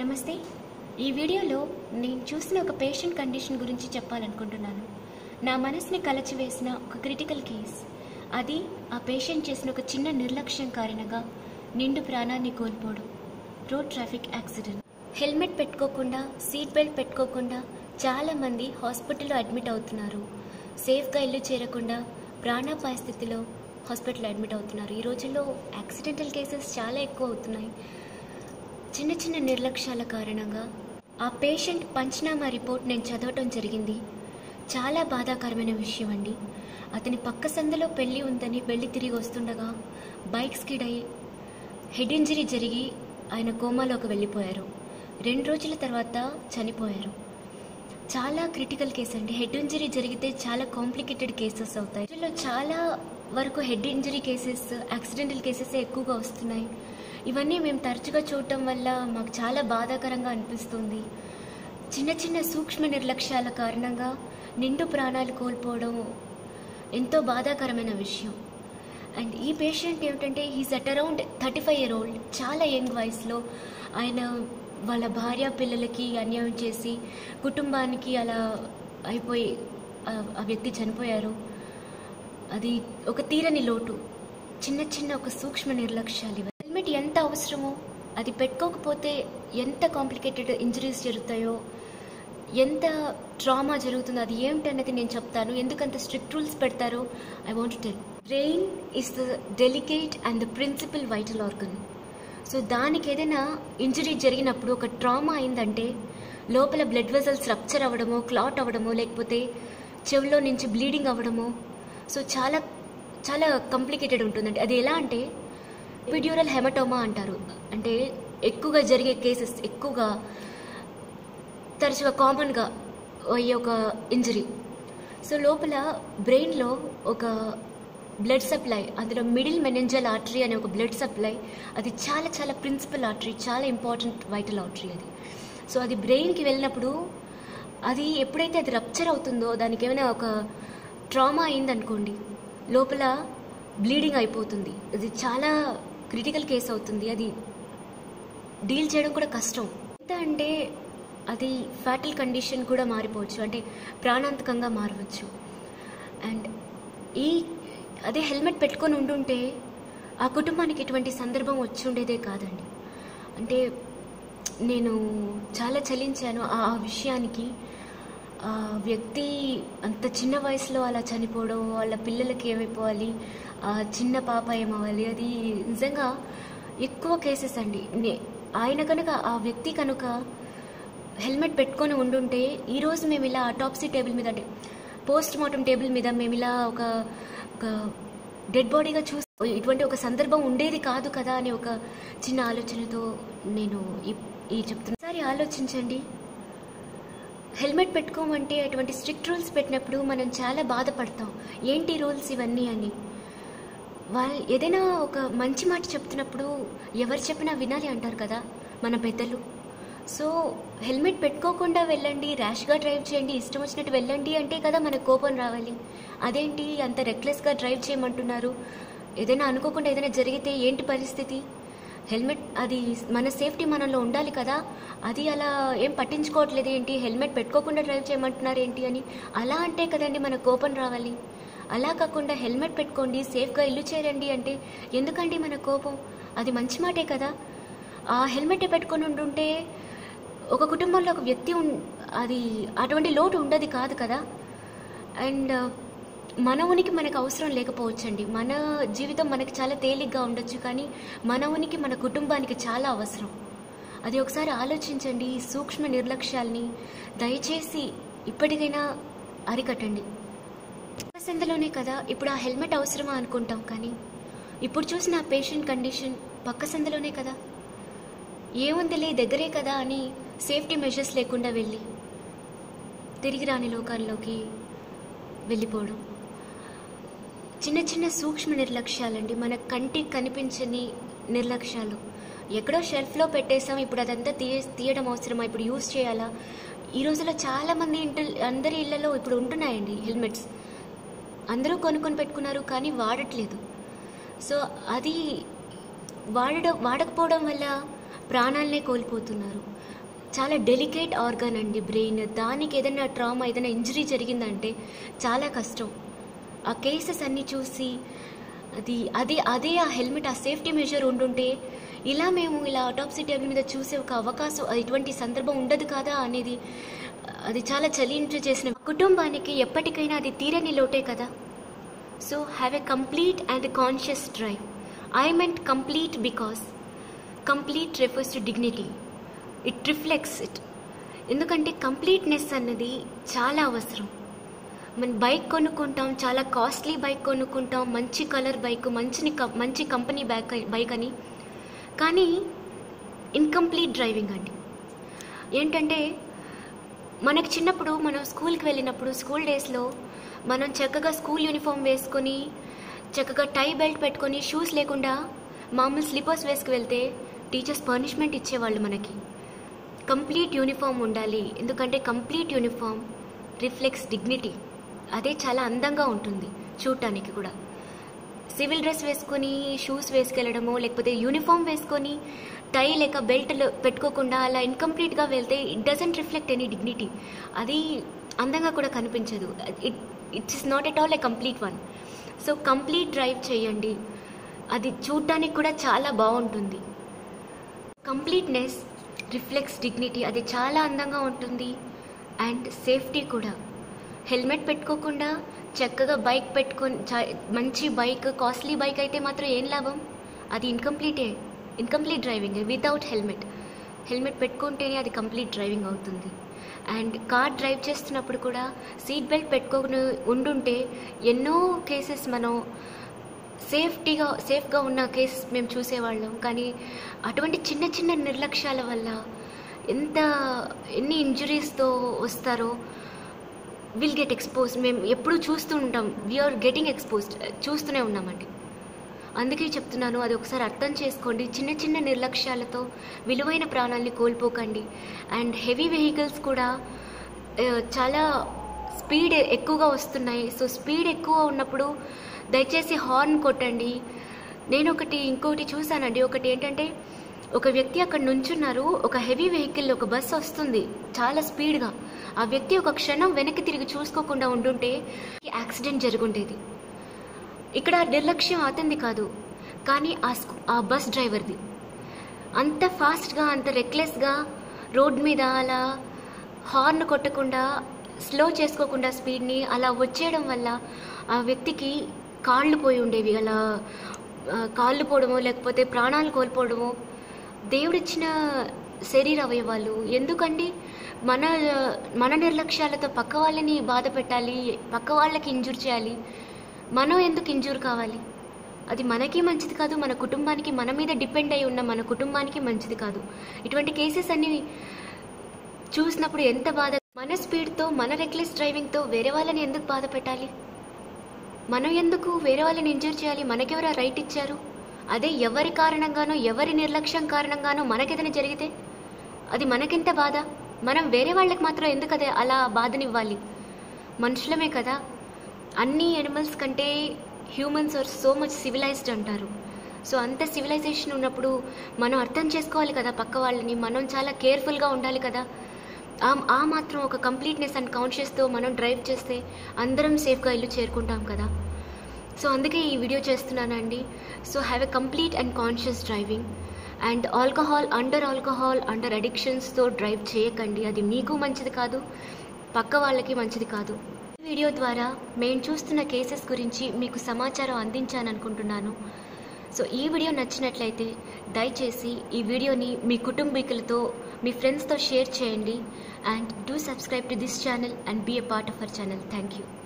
నమస్తే ఈ వీడియోలో నేను చూసిన ఒక పేషెంట్ కండిషన్ గురించి చెప్పాలనుకుంటున్నాను నా మనసుని కలచివేసిన ఒక క్రిటికల్ కేస్ అది ఆ పేషెంట్ చేసిన ఒక చిన్న నిర్లక్ష్యం కారణంగా నిండు ప్రాణాన్ని కోల్పోవడం రోడ్ ట్రాఫిక్ యాక్సిడెంట్ హెల్మెట్ పెట్టుకోకుండా సీట్ బెల్ట్ పెట్టుకోకుండా చాలామంది హాస్పిటల్లో అడ్మిట్ అవుతున్నారు సేఫ్గా ఇల్లు చేరకుండా ప్రాణాపాయ స్థితిలో హాస్పిటల్లో అడ్మిట్ అవుతున్నారు ఈ రోజుల్లో యాక్సిడెంటల్ కేసెస్ చాలా ఎక్కువ అవుతున్నాయి చిన్న చిన్న నిర్లక్ష్యాల కారణంగా ఆ పేషెంట్ పంచనామా రిపోర్ట్ నేను చదవటం జరిగింది చాలా బాధాకరమైన విషయం అండి అతని పక్క సందులో పెళ్లి ఉందని పెళ్లి తిరిగి వస్తుండగా బైక్ స్కిడ్ అయి హెడ్ ఇంజరీ జరిగి ఆయన కోమాలోకి వెళ్ళిపోయారు రెండు రోజుల తర్వాత చనిపోయారు చాలా క్రిటికల్ కేసు అండి హెడ్ ఇంజరీ జరిగితే చాలా కాంప్లికేటెడ్ కేసెస్ అవుతాయి వీటిలో చాలా వరకు head injury cases accidental cases ఎక్కువగా వస్తున్నాయి ఇవన్నీ మేము తరచుగా చూడటం వల్ల మాకు చాలా బాధాకరంగా అనిపిస్తుంది చిన్న చిన్న సూక్ష్మ నిర్లక్ష్యాల కారణంగా నిండు ప్రాణాలు కోల్పోవడం ఎంతో బాధాకరమైన విషయం అండ్ ఈ పేషెంట్ ఏమిటంటే he's at around thirty five year old చాలా యంగ్ వయసులో ఆయన వాళ్ళ భార్య పిల్లలకి అన్యాయం చేసి కుటుంబానికి అలా అయిపోయి ఆ- ఆ వ్యక్తి చనిపోయారు అది ఒక తీరని లోటు చిన్న చిన్న ఒక సూక్ష్మ నిర్లక్ష్యాలు ఇవి హెల్మెట్ ఎంత అవసరమో అది పెట్టుకోకపోతే ఎంత కాంప్లికేటెడ్ ఇంజరీస్ జరుగుతాయో ఎంత ట్రామా జరుగుతుందో అది ఏమిటన్నది నేను చెప్తాను ఎందుకంత స్ట్రిక్ట్ రూల్స్ పెడతారో I want tell brain is the delicate and the principal vital organ so దానికి ఏదైనా ఇంజరీ జరిగినప్పుడు ఒక ట్రామా అయిందంటే లోపల బ్లడ్ వెజల్స్ రప్చర్ అవ్వడమో క్లాట్ అవ్వడమో లేకపోతే చెవిలో నుంచి బ్లీడింగ్ అవ్వడమో సో చాలా చాలా కాంప్లికేటెడ్ ఉంటుందండి అది ఎలా అంటే ఎపిడ్యూరల్ హెమటోమా అంటారు అంటే ఎక్కువగా జరిగే కేసెస్ ఎక్కువగా తరచుగా కామన్గా అయ్యే ఒక ఇంజరీ సో లోపల బ్రెయిన్లో ఒక బ్లడ్ సప్లై అందులో మిడిల్ మెనెంజల్ ఆర్టరీ అనే ఒక బ్లడ్ సప్లై అది చాలా చాలా ప్రిన్సిపల్ ఆర్టరీ చాలా ఇంపార్టెంట్ వైటల్ ఆర్టరీ అది సో అది బ్రెయిన్కి వెళ్ళినప్పుడు అది ఎప్పుడైతే అది రప్చర్ అవుతుందో దానికి ఏమైనా ఒక ట్రామా అయిందనుకోండి లోపల బ్లీడింగ్ అయిపోతుంది అది చాలా క్రిటికల్ కేసు అవుతుంది అది డీల్ చేయడం కూడా కష్టం ఎంత అంటే అది ఫ్యాటల్ కండిషన్ కూడా మారిపోవచ్చు అంటే ప్రాణాంతకంగా మారవచ్చు అండ్ ఈ అదే హెల్మెట్ పెట్టుకొని ఉండుంటే ఆ కుటుంబానికి ఇటువంటి సందర్భం వచ్చి ఉండేదే కాదండి అంటే నేను చాలా చలించాను ఆ ఆ విషయానికి ఆ వ్యక్తి అంత చిన్న వయసులో అలా చనిపోవడం వాళ్ళ పిల్లలకి ఏమైపోవాలి ఆ చిన్న పాప ఏమవ్వాలి అది నిజంగా ఎక్కువ కేసెస్ అండి నే- ఆయన కనుక ఆ వ్యక్తి కనుక హెల్మెట్ పెట్టుకొని ఉండుంటే ఈరోజు మేము ఇలా అటాప్సీ టేబుల్ మీద అంటే పోస్ట్ మార్టం టేబుల్ మీద మేము ఇలా ఒక ఒక డెడ్ బాడీగా చూసి ఇటువంటి ఒక సందర్భం ఉండేది కాదు కదా అనే ఒక చిన్న ఆలోచనతో నేను ఈ ఈ చెప్తున్నా ఒకసారి ఆలోచించండి హెల్మెట్ పెట్టుకోమంటే అటువంటి స్ట్రిక్ట్ రూల్స్ పెట్టినప్పుడు మనం చాలా బాధపడతాం ఏంటి రూల్స్ ఇవన్నీ అని వాళ్ళు ఏదైనా ఒక మంచి మాట చెప్తున్నప్పుడు ఎవరు చెప్పినా వినాలి అంటారు కదా మన పెద్దలు సో హెల్మెట్ పెట్టుకోకుండా వెళ్ళండి ర్యాష్గా డ్రైవ్ చేయండి ఇష్టం వచ్చినట్టు వెళ్ళండి అంటే కదా మనకు కోపం రావాలి అదేంటి అంత రెక్లెస్గా డ్రైవ్ చేయమంటున్నారు ఏదైనా అనుకోకుండా ఏదైనా జరిగితే ఏంటి పరిస్థితి హెల్మెట్ అది మన సేఫ్టీ మనలో ఉండాలి కదా అది అలా ఏం పట్టించుకోవట్లేదు ఏంటి హెల్మెట్ పెట్టుకోకుండా డ్రైవ్ చేయమంటున్నారు ఏంటి అని అలా అంటే కదండి మన కోపం రావాలి అలా కాకుండా హెల్మెట్ పెట్టుకోండి సేఫ్గా ఇల్లు చేరండి అంటే ఎందుకండి మన కోపం అది మంచి మాటే కదా ఆ హెల్మెట్ పెట్టుకొని ఉండుంటే ఒక కుటుంబంలో ఒక వ్యక్తి ఉన్ అది అటువంటి లోటు ఉండదు కాదు కదా అండ్ మన ఉనికి మనకు అవసరం లేకపోవచ్చండి మన జీవితం మనకి చాలా తేలిగ్గా ఉండొచ్చు కానీ మన ఉనికి మన కుటుంబానికి చాలా అవసరం అది ఒకసారి ఆలోచించండి ఈ సూక్ష్మ నిర్లక్ష్యాల్ని దయచేసి ఇప్పటికైనా అరికట్టండి సందులోనే కదా ఇప్పుడు ఆ హెల్మెట్ అవసరమా అనుకుంటాం కానీ ఇప్పుడు చూసిన ఆ పేషెంట్ కండిషన్ పక్క సందులోనే కదా ఏముందిలే దగ్గరే కదా అని సేఫ్టీ మెషర్స్ లేకుండా వెళ్ళి తిరిగి రాని లోకాల్లోకి వెళ్ళిపోవడం చిన్న చిన్న సూక్ష్మ నిర్లక్ష్యాలండి మన కంటికి కనిపించని నిర్లక్ష్యాలు ఎక్కడో షెల్ఫ్లో పెట్టేసాం ఇప్పుడు అదంతా తీయ తీయడం అవసరమా ఇప్పుడు యూజ్ చేయాలా ఈ రోజుల్లో చాలామంది ఇంటి అందరి ఇళ్లలో ఇప్పుడు ఉంటున్నాయండి హెల్మెట్స్ అందరూ కొనుక్కొని పెట్టుకున్నారు కానీ వాడట్లేదు సో అది వాడడం వాడకపోవడం వల్ల ప్రాణాలనే కోల్పోతున్నారు చాలా డెలికేట్ ఆర్గాన్ అండి బ్రెయిన్ దానికి ఏదైనా ట్రామా ఏదైనా ఇంజరీ జరిగిందంటే చాలా కష్టం ఆ కేసెస్ అన్నీ చూసి అది అది అదే ఆ హెల్మెట్ ఆ సేఫ్టీ మెజర్ ఉండుంటే ఇలా మేము ఇలా ఆటోప్సీ టేబుల్ మీద చూసే ఒక అవకాశం ఇటువంటి సందర్భం ఉండదు కదా అనేది అది చాలా చలించు చేసిన కుటుంబానికి ఎప్పటికైనా అది తీరని లోటే కదా so have a complete and conscious drive I meant complete because complete refers to dignity it reflects it ఎందుకంటే కంప్లీట్నెస్ అన్నది చాలా అవసరం మన బైక్ కొనుక్కుంటాం చాలా కాస్ట్లీ బైక్ కొనుక్కుంటాం మంచి కలర్ బైక్ మంచి మంచి కంపెనీ బైక్ బైక్ అని కానీ ఇన్కంప్లీట్ డ్రైవింగ్ అండి ఏంటంటే మనకి చిన్నప్పుడు మనం స్కూల్కి వెళ్ళినప్పుడు స్కూల్ డేస్లో మనం చక్కగా స్కూల్ యూనిఫామ్ వేసుకొని చక్కగా టై బెల్ట్ పెట్టుకొని షూస్ లేకుండా మామూలు స్లిపర్స్ వేసుకు వెళ్తే టీచర్స్ పనిష్మెంట్ ఇచ్చేవాళ్ళు మనకి కంప్లీట్ యూనిఫామ్ ఉండాలి ఎందుకంటే కంప్లీట్ యూనిఫామ్ రిఫ్లెక్స్ డిగ్నిటీ అదే చాలా అందంగా ఉంటుంది చూడటానికి కూడా సివిల్ డ్రెస్ వేసుకొని షూస్ వేసుకెళ్ళడమో లేకపోతే యూనిఫామ్ వేసుకొని టై లేక బెల్ట్ పెట్టుకోకుండా అలా ఇన్కంప్లీట్గా వెళ్తే it doesn't reflect any dignity అది అందంగా కూడా కనిపించదు it it's is not at all a complete one so complete drive చేయండి అది చూడటానికి కూడా చాలా బాగుంటుంది కంప్లీట్నెస్ రిఫ్లెక్స్ డిగ్నిటీ అది చాలా అందంగా ఉంటుంది అండ్ సేఫ్టీ కూడా హెల్మెట్ పెట్టుకోకుండా చక్కగా బైక్ పెట్టుకొని చా- మంచి బైక్ కాస్ట్లీ బైక్ అయితే మాత్రం ఏం లాభం అది ఇన్కంప్లీటే incomplete driving without helmet helmet పెట్టుకుంటేనే అది కంప్లీట్ డ్రైవింగ్ అవుతుంది అండ్ కార్ డ్రైవ్ చేస్తున్నప్పుడు కూడా సీట్ బెల్ట్ పెట్టుకొని ఉండుంటే ఎన్నో కేసెస్ మనం సేఫ్టీగా సేఫ్గా ఉన్న కేసెస్ మేము చూసేవాళ్ళం కానీ అటువంటి చిన్న చిన్న నిర్లక్ష్యాల వల్ల ఎంత ఎన్ని ఇంజురీస్తో వస్తారో విల్ గెట్ ఎక్స్పోజ్ మేము ఎప్పుడు చూస్తూ ఉంటాం వీఆర్ గెటింగ్ ఎక్స్పోజ్డ్ చూస్తూనే ఉన్నామండి అందుకే చెప్తున్నాను అది ఒకసారి అర్థం చేసుకోండి చిన్న చిన్న నిర్లక్ష్యాలతో విలువైన ప్రాణాలని కోల్పోకండి అండ్ హెవీ వెహికల్స్ కూడా ఆ, చాలా స్పీడ్ ఎక్కువగా వస్తున్నాయి సో స్పీడ్ ఎక్కువ ఉన్నప్పుడు దయచేసి హార్న్ కొట్టండి నేను ఒకటి ఇంకోటి చూశానండి ఒకటి ఏంటంటే ఒక వ్యక్తి అక్కడ నుంచున్నారు ఒక హెవీ వెహికల్ ఒక బస్సు వస్తుంది చాలా స్పీడ్గా ఆ వ్యక్తి ఒక క్షణం వెనక్కి తిరిగి చూసుకోకుండా ఉండుంటే యాక్సిడెంట్ జరుగుండేది ఇక్కడ నిర్లక్ష్యం అతనిది కాదు కానీ ఆ స్కూ- ఆ బస్ డ్రైవర్ది అంత ఫాస్ట్గా అంత రెక్లెస్గా రోడ్ మీద అలా హార్న్ కొట్టకుండా స్లో చేసుకోకుండా స్పీడ్ని అలా వచ్చేయడం వల్ల ఆ వ్యక్తికి కాళ్ళు పోయి ఉండేవి అలా ఆ, కాళ్ళు పోవడమో లేకపోతే ప్రాణాలు కోల్పోవడమో దేవుడిచ్చిన శరీర అవయవాలు ఎందుకండి మన మన నిర్లక్ష్యాలతో పక్క వాళ్ళని బాధ పెట్టాలి పక్క వాళ్ళకి ఇంజూర్ చేయాలి మనం ఎందుకు ఇంజూర్ కావాలి అది మనకి మంచిది కాదు మన కుటుంబానికి మన మీద డిపెండ్ అయి ఉన్న మన కుటుంబానికి మంచిది కాదు ఇటువంటి కేసెస్ అన్ని చూసినప్పుడు ఎంత బాధ మన స్పీడ్తో మన రెక్లెస్ డ్రైవింగ్తో వేరే వాళ్ళని ఎందుకు బాధ పెట్టాలి మనం ఎందుకు వేరే వాళ్ళని ఇంజూర్ చేయాలి మనకెవరు ఆ రైట్ ఇచ్చారు అదే ఎవరి కారణంగానో ఎవరి నిర్లక్ష్యం కారణంగానో మనకేదైనా జరిగితే అది మనకెంత బాధ మనం వేరే వాళ్ళకి మాత్రం ఎందుకు అదే అలా బాధనివ్వాలి మనుషులమే కదా అన్ని ఎనిమల్స్ కంటే humans are so much civilized అంటారు సో అంత సివిలైజేషన్ ఉన్నప్పుడు మనం అర్థం చేసుకోవాలి కదా పక్క వాళ్ళని మనం చాలా కేర్ఫుల్గా ఉండాలి కదా ఆ ఆ మాత్రం ఒక కంప్లీట్నెస్ అండ్ కాన్షియస్తో మనం డ్రైవ్ చేస్తే అందరం సేఫ్గా ఇల్లు చేరుకుంటాం కదా సో అందుకే ఈ వీడియో చేస్తున్నానండి so have a complete and conscious driving and alcohol under alcohol under అడిక్షన్స్తో డ్రైవ్ చేయకండి అది మీకు మంచిది కాదు పక్క వాళ్ళకి మంచిది కాదు ఈ వీడియో ద్వారా మేము చూస్తున్న కేసెస్ గురించి మీకు సమాచారం అందించాననుకుంటున్నాను సో ఈ వీడియో నచ్చినట్లయితే దయచేసి ఈ వీడియోని మీ కుటుంబీకులతో మీ ఫ్రెండ్స్తో షేర్ చేయండి and do subscribe to this channel and be a part of our channel thank you